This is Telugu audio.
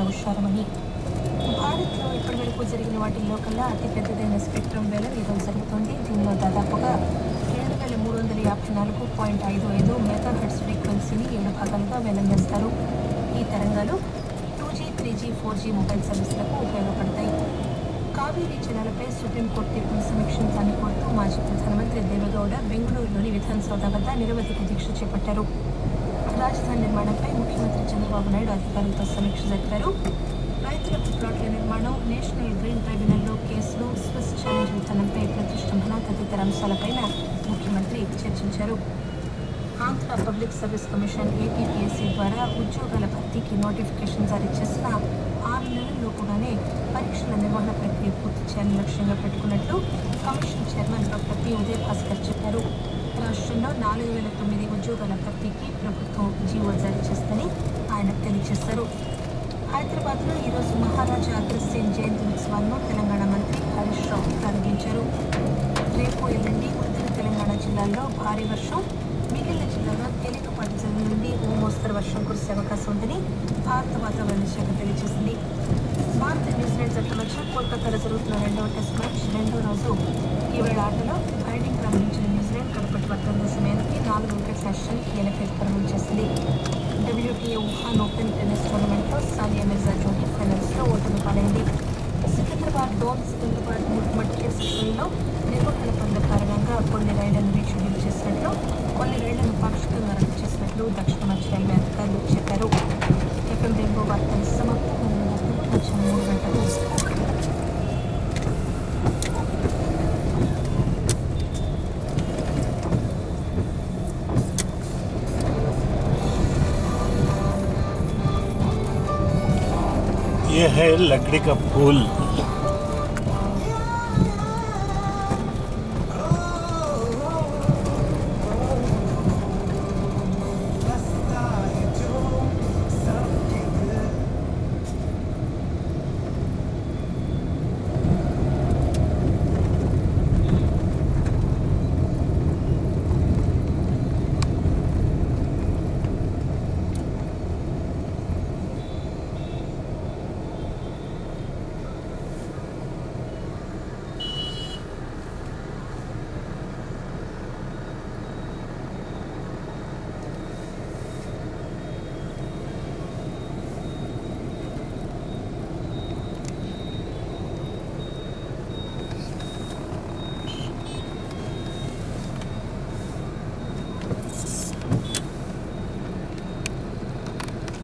ఉషారమణి భారత్లో ఇప్పటివరకు జరిగిన వాటిల్లో కల్లా అతిపెద్దదైన స్పెక్ట్రమ్ వేల ఈరోజు జరుగుతోంది దీనిలో దాదాపుగా రెండు వేల మూడు వందల యాభై నాలుగు పాయింట్ ఐదు ఐదు మెగా హెడ్స్ ఫ్రీక్వెన్సీని ఏడు భాగాలుగా వేలం వేస్తారు ఈ తరంగాలు two G three G four G mobile సర్వీసులకు ఉపయోగపడతాయి కావేరీ జలాలపై సుప్రీంకోర్టు తీర్పును సమీక్షించాలని కోరుతూ మాజీ ప్రధానమంత్రి దేవగౌడ బెంగళూరులోని విధాన్ సౌధ వద్ద నిరవధిక దీక్ష చేపట్టారు రాజధాని నిర్మాణంపై ముఖ్యమంత్రి చంద్రబాబు నాయుడు అధికారులతో సమీక్ష జరిపారు రైతులకు ప్లాట్ల నిర్మాణం నేషనల్ గ్రీన్ ట్రైబ్యునల్లో కేసులు స్విస్ ఛాలెంజ్ విధానంపై ప్రతిష్టంభన తదితర అంశాలపైన ముఖ్యమంత్రి చర్చించారు Andhra public service commission APPSC ద్వారా ఉద్యోగాల భర్తీకి నోటిఫికేషన్ జారీ చేసిన ఆరు నెలల్లోపుగానే పరీక్షల నిర్వహణ ప్రక్రియ పూర్తి చేయాలని లక్ష్యంగా పెట్టుకున్నట్లు commission chairman doctor P Udaya Bhaskar చెప్పారు రాష్ట్రంలో నాలుగు వేల తొమ్మిది ఉద్యోగాల భర్తీకి ప్రభుత్వం జీవో జారీ చేస్తుందని ఆయన తెలియజేశారు హైదరాబాద్లో ఈరోజు మహారాజా అగ్రసేన్ జయంతి ఉత్సవాలను తెలంగాణ మంత్రి హరీష్ రావు ప్రారంభించారు రేపు ఎల్లుండి ఉత్తర తెలంగాణ జిల్లాల్లో భారీ వర్షం మిగిలిన జిల్లాల్లో తేలికపాటి జల్లు నుండి ఓ మోస్తరు వర్షం కురిసే అవకాశం ఉందని భారత వాతావరణ శాఖ తెలియజేసింది భారత న్యూజిలాండ్ జట్ల మధ్య కోల్కతాలో జరుగుతున్న రెండవ టెస్ట్ మ్యాచ్ రెండో రోజు ఈవేళ ఆటలో బ్యాటింగ్ ప్రారంభించిన న్యూజిలాండ్ కడపటి వర్తన సమయానికి నాలుగు వికెట్ల నష్టానికి ఎనభై పరుగులు చేసింది డబ్ల్యూటీఏ వుహాన్ ఓపెన్ టెన్నిస్ టోర్నమెంట్లో సానియా మిర్జా జోడీ ఫైనల్స్లో ఓటమి పాలైంది సికింద్రాబాద్ డోన్ సికింద్రాబాద్ మట్కే సెక్షన్లో నిర్వహణ పనుల కారణంగా కొన్ని రైళ్లను రీషెడ్యూల్ చేసినట్లు కొన్ని రైళ్లను పాక్షికంగా రద్దు చేసినట్లు దక్షిణ మధ్య రైల్వే అధికారులు చెప్పారు ఎఫ్ఎం రెయిన్బో వార్తలు సమాప్తం మధ్యాహ్నం మూడు గంటలు ये है लकड़ी का फूल